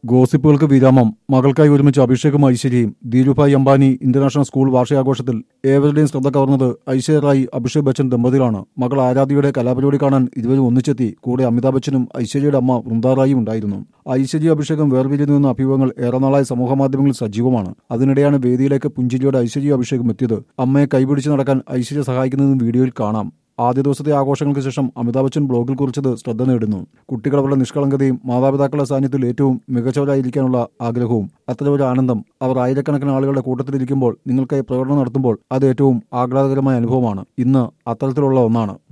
ഗോസിപ്പുകൾക്ക് വിരാമം മകൾക്കായി ഒരുമിച്ച് അഭിഷേകും ഐശ്വര്യയും ധീരുഭായ് അംബാനി ഇന്റർനാഷണൽ സ്കൂൾ വാർഷികാഘോഷത്തിൽ ഏവരുടെയും ശ്രദ്ധ കവർന്നത് ഐശ്വര്യ റായി അഭിഷേക് ബച്ചൻ ദമ്പതികളാണ് മകൾ ആരാധ്യയുടെ കലാപരിപാടി കാണാൻ ഇരുവരും ഒന്നിച്ചെത്തി കൂടെ അമിതാഭ് ബച്ചനും ഐശ്വര്യയുടെ അമ്മ വൃന്ദ റായിയും ഉണ്ടായിരുന്നു ഐശ്വര്യ അഭിഷേകം വേർപിരിഞ്ഞു എന്ന അഭിമുഖങ്ങൾ ഏറെ നാളായി സമൂഹമാധ്യമങ്ങളിൽ സജീവമാണ് അതിനിടെയാണ് വേദിയിലേക്ക് പുഞ്ചിരിയോടെ ഐശ്വര്യ അഭിഷേകം എത്തിയത് അമ്മയെ കൈപിടിച്ച് നടക്കാൻ ഐശ്വര്യ സഹായിക്കുന്നതും വീഡിയോയിൽ കാണാം ആദ്യ ദിവസത്തെ ആഘോഷങ്ങൾക്ക് ശേഷം അമിതാഭ് ബച്ചൻ ബ്ലോഗിൽ കുറിച്ചത് ശ്രദ്ധ നേടുന്നു കുട്ടികളവരുടെ നിഷ്കളങ്കതയും മാതാപിതാക്കളുടെ സാന്നിധ്യത്തിൽ ഏറ്റവും മികച്ചവരായിരിക്കാനുള്ള ആഗ്രഹവും അത്തരമൊരു ആനന്ദം അവർ ആയിരക്കണക്കിന് ആളുകളുടെ കൂട്ടത്തിലിരിക്കുമ്പോൾ നിങ്ങൾക്കായി പ്രകടനം നടത്തുമ്പോൾ അത് ഏറ്റവും ആഹ്ലാദകരമായ അനുഭവമാണ് ഇന്ന് അത്തരത്തിലുള്ള ഒന്നാണ്